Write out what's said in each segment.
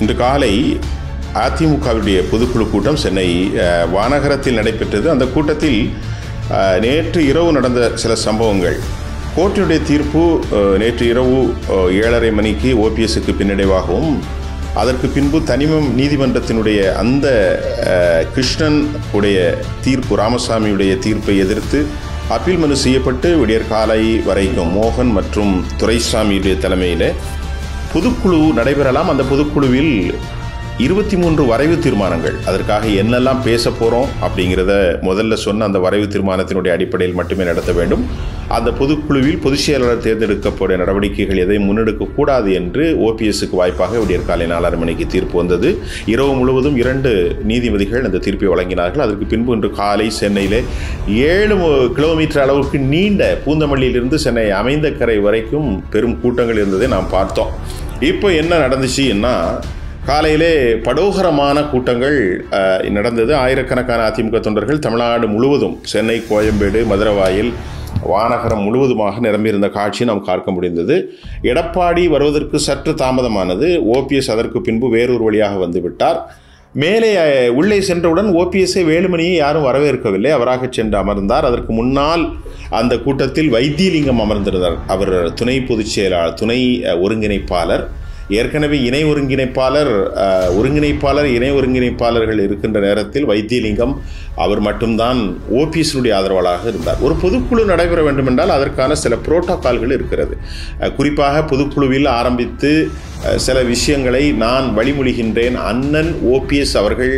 இன்று காலை அதிமுகவுடைய பொதுக்குழு கூட்டம் சென்னை அஹ், வானகரத்தில் நடைபெற்றது அந்த கூட்டத்தில் அஹ், நேற்று இரவு நடந்த சில சம்பவங்கள் கோர்ட்டினுடைய தீர்ப்பு அஹ், நேற்று இரவு அஹ், ஏழரை மணிக்கு ஓபிஎஸ்க்கு பின்னடைவாகவும் அதற்கு பின்பு தனிமம் நீதிமன்றத்தினுடைய அந்த அஹ், கிருஷ்ணன் உடைய தீர்ப்பு ராமசாமியுடைய தீர்ப்பை எதிர்த்து அப்பீல் மனு செய்யப்பட்டு விடியற் காலை வரைக்கும் மோகன் மற்றும் துரைசாமியுடைய தலைமையில் பொதுக்குழு நடைபெறலாம் அந்த பொதுக்குழுவில் இருபத்தி மூன்று வரைவு தீர்மானங்கள் அதற்காக என்னெல்லாம் பேச போகிறோம் அப்படிங்கிறத முதல்ல சொன்ன அந்த வரைவு தீர்மானத்தினுடைய அடிப்படையில் மட்டுமே நடத்த வேண்டும் அந்த பொதுக்குழுவில் பொதுச் செயலாளர் தேர்ந்தெடுக்கப்பட நடவடிக்கைகள் எதையும் முன்னெடுக்கக்கூடாது என்று ஓபிஎஸ்க்கு வாய்ப்பாக விடியற் காலை நாலரை மணிக்கு தீர்ப்பு வந்தது இரவு முழுவதும் இரண்டு நீதிபதிகள் அந்த தீர்ப்பை வழங்கினார்கள் அதற்கு பின்பு இன்று காலை சென்னையில் ஏழு மு- கிலோமீட்டர் அளவுக்கு நீண்ட பூந்தமல்லியிலிருந்து சென்னை அமைந்தக்கரை வரைக்கும் பெரும் கூட்டங்கள் இருந்ததை நாம் பார்த்தோம் இப்போ என்ன நடந்துச்சுன்னா காலையிலே படோகரமான கூட்டங்கள் அஹ், நடந்தது ஆயிரக்கணக்கான அதிமுக தொண்டர்கள் தமிழ்நாடு முழுவதும் சென்னை கோயம்பேடு மதுரவாயில் வானகரம் முழுவதுமாக நிரம்பியிருந்த காட்சி நாம் பார்க்க முடிந்தது எடப்பாடி வருவதற்கு சற்று தாமதமானது ஓபிஎஸ் அதற்கு பின்பு வேறொரு வழியாக வந்துவிட்டார் மேலே அஹ், உள்ளே சென்றவுடன் ஓபிஎஸ்ஐ வேலுமணியை யாரும் வரவேற்கவில்லை அவராக சென்று அமர்ந்தார் அதற்கு முன்னால் அந்த கூட்டத்தில் வைத்தியலிங்கம் அமர்ந்திருந்தார் அவர் துணை பொதுச் செயலாளர் துணை அஹ், ஒருங்கிணைப்பாளர் ஏற்கனவே இணை ஒருங்கிணைப்பாளர் அஹ், ஒருங்கிணைப்பாளர் இணை ஒருங்கிணைப்பாளர்கள் இருக்கின்ற நேரத்தில் வைத்தியலிங்கம் அவர் மட்டும்தான் ஓபிஎஸ்னுடைய ஆதரவாளராக இருந்தார் ஒரு பொதுக்குழு நடைபெற வேண்டுமென்றால் அதற்கான சில புரோட்டோகால்கள் இருக்கிறது அஹ், குறிப்பாக பொதுக்குழுவில் ஆரம்பித்து அஹ், சில விஷயங்களை நான் வழிமொழிகின்றேன் அண்ணன் ஓபிஎஸ் அவர்கள்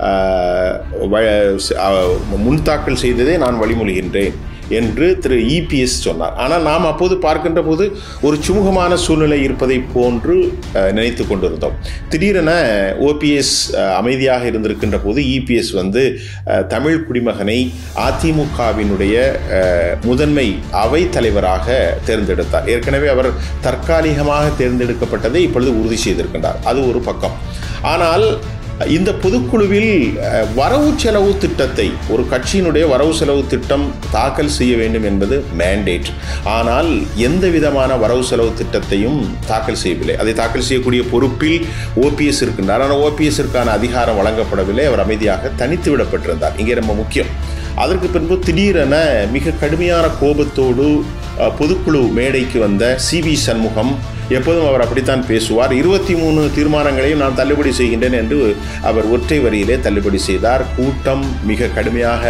அஹ், வ- அஹ், முன்தாக்கல் செய்ததை நான் வழிமொழிகின்றேன் என்று திரு இபிஎஸ் சொன்னார் ஆனால் நாம் அப்போது பார்க்கின்ற போது ஒரு சுமூகமான சூழ்நிலை இருப்பதை போன்று அஹ், நினைத்து கொண்டிருந்தோம் திடீரென ஓபிஎஸ் அமைதியாக இருந்திருக்கின்ற போது இபிஎஸ் வந்து அஹ், தமிழ் குடிமகனை அதிமுகவினுடைய அஹ், முதன்மை அவை தலைவராக தேர்ந்தெடுத்தார் ஏற்கனவே அவர் தற்காலிகமாக தேர்ந்தெடுக்கப்பட்டதை இப்பொழுது உறுதி செய்திருக்கின்றார் அது ஒரு பக்கம் ஆனால் இந்த பொதுக்குழுவில் அஹ், வரவு செலவு திட்டத்தை ஒரு கட்சியினுடைய வரவு செலவு திட்டம் தாக்கல் செய்ய வேண்டும் என்பது மேண்டேட் ஆனால் எந்த விதமான வரவு செலவு திட்டத்தையும் தாக்கல் செய்யவில்லை அதை தாக்கல் செய்யக்கூடிய பொறுப்பில் ஓபிஎஸ் இருக்கின்றார் ஆனால் ஓபிஎஸ்ஸிற்கான அதிகாரம் வழங்கப்படவில்லை அவர் அமைதியாக தனித்து விடப்பட்டிருந்தார் இங்கே ரொம்ப முக்கியம் அதற்கு பின்பு திடீரென மிக கடுமையான கோபத்தோடு அஹ், பொதுக்குழு மேடைக்கு வந்த சிவி சண்முகம் எப்போதும் அவர் அப்படித்தான் பேசுவார் இருபத்தி மூணு தீர்மானங்களையும் நான் தள்ளுபடி செய்கின்றேன் என்று அவர் ஒற்றை வரியிலே தள்ளுபடி செய்தார் கூட்டம் மிக கடுமையாக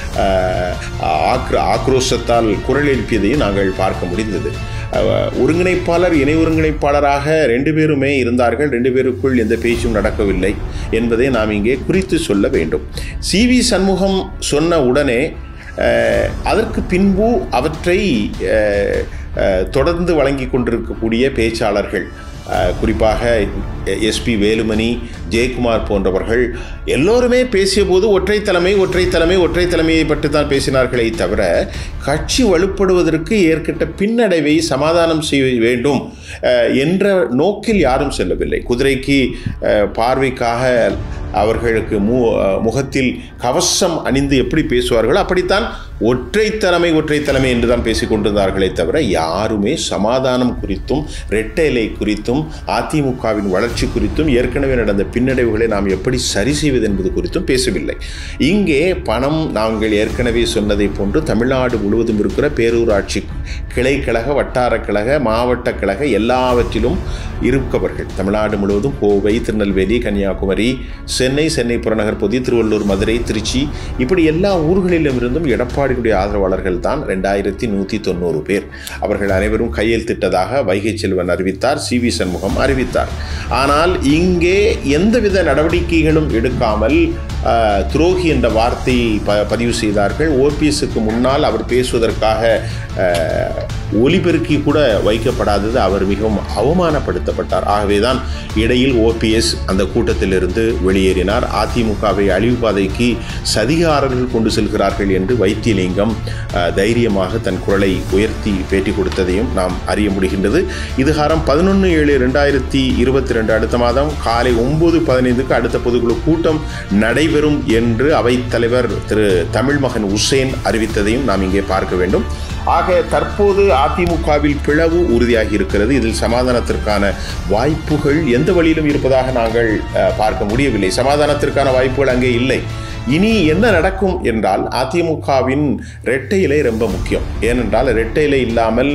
அஹ், ஆக்ர ஆக்ரோஷத்தால் குரல் எழுப்பியதையும் நாங்கள் பார்க்க முடிந்தது அஹ், ஒருங்கிணைப்பாளர் இணை ஒருங்கிணைப்பாளராக ரெண்டு பேருமே இருந்தார்கள் ரெண்டு பேருக்குள் எந்த பேச்சும் நடக்கவில்லை என்பதை நாம் இங்கே குறித்து சொல்ல வேண்டும் சி வி சண்முகம் சொன்ன உடனே அஹ், அதற்கு பின்பு அவற்றை அஹ், அஹ், தொடர்ந்து வழங்கி கொண்டிருக்கக்கூடிய பேச்சாளர்கள் அஹ், குறிப்பாக எஸ்பி வேலுமணி ஜெயக்குமார் போன்றவர்கள் எல்லோருமே பேசியபோது ஒற்றை தலைமை ஒற்றை தலைமை ஒற்றை தலைமையை பற்றி தான் பேசினார்களே தவிர கட்சி வலுப்படுவதற்கு ஏற்கிட்ட பின்னடைவை சமாதானம் செய்ய வேண்டும் அஹ், என்ற நோக்கில் யாரும் செல்லவில்லை குதிரைக்கு அஹ், பார்வைக்காக அவர்களுக்கு மு அஹ், முகத்தில் கவசம் அணிந்து எப்படி பேசுவார்களோ அப்படித்தான் ஒற்றை தலைமை ஒற்றை தலைமை என்று தான் பேசிக் கொண்டிருந்தார்களே தவிர யாருமே சமாதானம் குறித்தும் இரட்டை இலை குறித்தும் அதிமுகவின் வளர்ச்சி குறித்தும் ஏற்கனவே நடந்த பின்னடைவுகளை நாம் எப்படி சரி செய்வது என்பது குறித்தும் பேசவில்லை இங்கே பணம் நாங்கள் ஏற்கனவே சொன்னதை போன்று தமிழ்நாடு முழுவதும் இருக்கிற பேரூராட்சி கிளை கழக வட்டார கழக மாவட்ட கழக எல்லாவற்றிலும் இருப்பவர்கள் தமிழ்நாடு முழுவதும் கோவை திருநெல்வேலி கன்னியாகுமரி சென்னை சென்னை புறநகர் பொதி திருவள்ளூர் மதுரை திருச்சி இப்படி எல்லா ஊர்களிலும் இருந்தும் எடப்பாடியுடைய ஆதரவாளர்கள் தான் ரெண்டாயிரத்தி நூற்றி தொண்ணூறு பேர் அவர்கள் அனைவரும் கையெழுத்திட்டதாக வைகை செல்வன் அறிவித்தார் சி வி சண்முகம் அறிவித்தார் ஆனால் இங்கே எந்தவித நடவடிக்கைகளும் எடுக்காமல் அஹ், துரோகி என்ற வார்த்தையை ப பதிவு செய்தார்கள் ஓபிஎஸ்க்கு முன்னால் அவர் பேசுவதற்காக அஹ், ஒலிபெருக்கி கூட வைக்கப்படாதது அவர் மிகவும் அவமானப்படுத்தப்பட்டார் ஆகவேதான் இடையில் ஓபிஎஸ் அந்த கூட்டத்திலிருந்து வெளியேறினார் அதிமுகவை அழிவு பாதைக்கு சதிகாரர்கள் கொண்டு செல்கிறார்கள் என்று வைத்தியலிங்கம் அஹ், தைரியமாக தன் குரலை உயர்த்தி பேட்டி கொடுத்ததையும் நாம் அறிய முடிகின்றது இதுகாரம் பதினொன்று ஏழு ரெண்டாயிரத்தி இருபத்தி ரெண்டு அடுத்த மாதம் காலை ஒன்பது பதினைந்துக்கு அடுத்த பொதுக்குழு கூட்டம் நடைபெறும் என்று அவைத்தலைவர் திரு தமிழ்மகன் உசேன் அறிவித்ததையும் நாம் இங்கே பார்க்க வேண்டும் ஆக தற்போது அதிமுகவில் பிளவு உறுதியாகி இருக்கிறது இதில் சமாதானத்திற்கான வாய்ப்புகள் எந்த வழியிலும் இருப்பதாக நாங்கள் அஹ், பார்க்க முடியவில்லை சமாதானத்திற்கான வாய்ப்புகள் அங்கே இல்லை இனி என்ன நடக்கும் என்றால் அதிமுகவின் இரட்டை இலை ரொம்ப முக்கியம் ஏனென்றால் இரட்டை இலை இல்லாமல்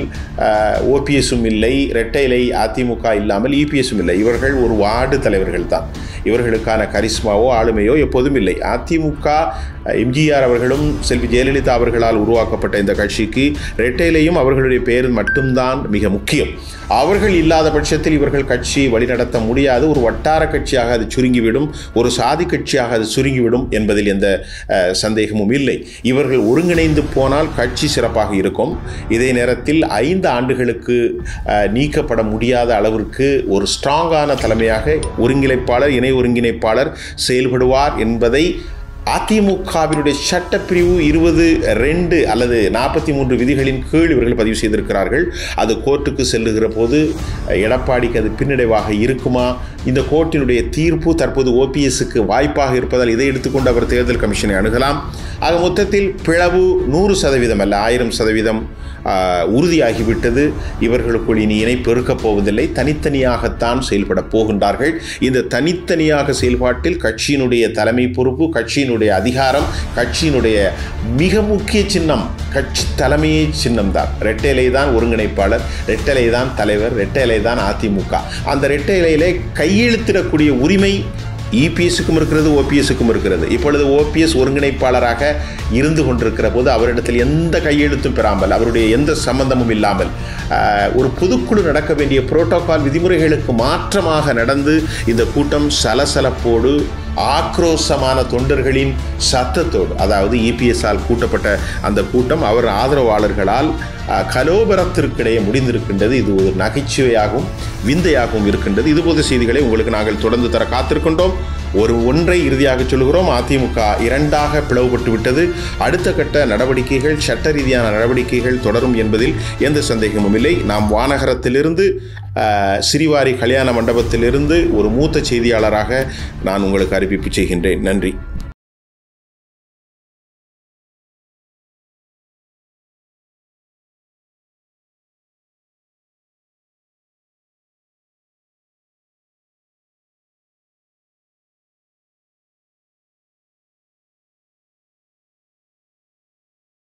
ஓபிஎஸும் இல்லை இரட்டை இலை அதிமுக இல்லாமல் இபிஎஸும் இல்லை இவர்கள் ஒரு வார்டு தலைவர்கள் தான் இவர்களுக்கான கரிஸ்மாவோ ஆளுமையோ எப்போதும் இல்லை அதிமுக எம்ஜிஆர் அவர்களும் செல்வி ஜெயலலிதா அவர்களால் உருவாக்கப்பட்ட இந்த கட்சிக்கு இரட்டையிலையும் அவர்களுடைய பெயர் மட்டும்தான் மிக முக்கியம் அவர்கள் இல்லாத பட்சத்தில் இவர்கள் கட்சி வழிநடத்த முடியாது ஒரு வட்டார கட்சியாக அது சுருங்கிவிடும் ஒரு சாதி கட்சியாக அது சுருங்கிவிடும் என்பதில் எந்த அஹ், சந்தேகமும் இல்லை இவர்கள் ஒருங்கிணைந்து போனால் கட்சி சிறப்பாக இருக்கும் இதே நேரத்தில் ஐந்து ஆண்டுகளுக்கு அஹ், நீக்கப்பட முடியாத அளவிற்கு ஒரு ஸ்ட்ராங்கான தலைமையாக ஒருங்கிணைப்பாளர் இணை ஒருங்கிணைப்பாளர் செயல்படுவார் என்பதை அதிமுகவினுடைய சட்டப்பிரிவு இருபது ரெண்டு அல்லது நாற்பத்தி மூன்று விதிகளின் கீழ் இவர்கள் பதிவு செய்திருக்கிறார்கள் அது கோர்ட்டுக்கு செல்லுகிற போது எடப்பாடிக்கு அது பின்னடைவாக இருக்குமா இந்த கோர்ட்டினுடைய தீர்ப்பு தற்போது ஓபிஎஸ்க்கு வாய்ப்பாக இருப்பதால் இதை எடுத்துக்கொண்டு அவர் தேர்தல் கமிஷனை அணுகலாம் ஆக மொத்தத்தில் பிளவு நூறு சதவீதம் அல்ல ஆயிரம் சதவீதம் ஆஹ், உறுதியாகிவிட்டது இவர்களுக்குள் இனி இணைப்பு இருக்கப் போவதில்லை தனித்தனியாகத்தான் செயல்பட போகின்றார்கள் இந்த தனித்தனியாக செயல்பாட்டில் கட்சியினுடைய தலைமை பொறுப்பு கட்சியினுடைய அதிகாரம் கட்சியினுடைய மிக முக்கிய சின்னம் கட்சி தலைமையே சின்னம் தான் ரெட்டேலை தான் ஒருங்கிணைப்பாளர் ரெட்டேலை தான் தலைவர் ரெட்டேலை தான் அதிமுக அந்த ரெட்டேலையிலே கையெழுத்திடக்கூடிய உரிமை இபிஎஸ்க்கும் இருக்கிறது ஓபிஎஸ்க்கும் இருக்கிறது இப்பொழுது ஓபிஎஸ் ஒருங்கிணைப்பாளராக இருந்து கொண்டிருக்கிற போது அவரிடத்தில் எந்த கையெழுத்தும் பெறாமல் அவருடைய எந்த சம்பந்தமும் இல்லாமல் ஆஹ், ஒரு பொதுக்குழு நடக்க வேண்டிய புரோட்டோகால் விதிமுறைகளுக்கு மாற்றமாக நடந்து இந்த கூட்டம் சலசலப்போடு ஆக்ரோஷமான தொண்டர்களின் சத்தத்தோடு அதாவது இபிஎஸ்ஆல் கூட்டப்பட்ட அந்த கூட்டம் அவர் ஆதரவாளர்களால் அஹ், கலோபரத்திற்கிடையே முடிந்திருக்கின்றது இது ஒரு நகைச்சுவையாகவும் விந்தையாகவும் இருக்கின்றது இதுபோன்ற செய்திகளை உங்களுக்கு நாங்கள் தொடர்ந்து தர காத்திருக்கின்றோம் ஒரு ஒன்றை இறுதியாக சொல்கிறோம் அதிமுக இரண்டாக பிளவுபட்டு விட்டது அடுத்த கட்ட நடவடிக்கைகள் சட்ட ரீதியான நடவடிக்கைகள் தொடரும் என்பதில் எந்த சந்தேகமும் இல்லை நாம் வானகரத்திலிருந்து அஹ், சிறிவாரி கல்யாண மண்டபத்திலிருந்து ஒரு மூத்த செய்தியாளராக நான் உங்களுக்கு அறிவிப்பு செய்கின்றேன் நன்றி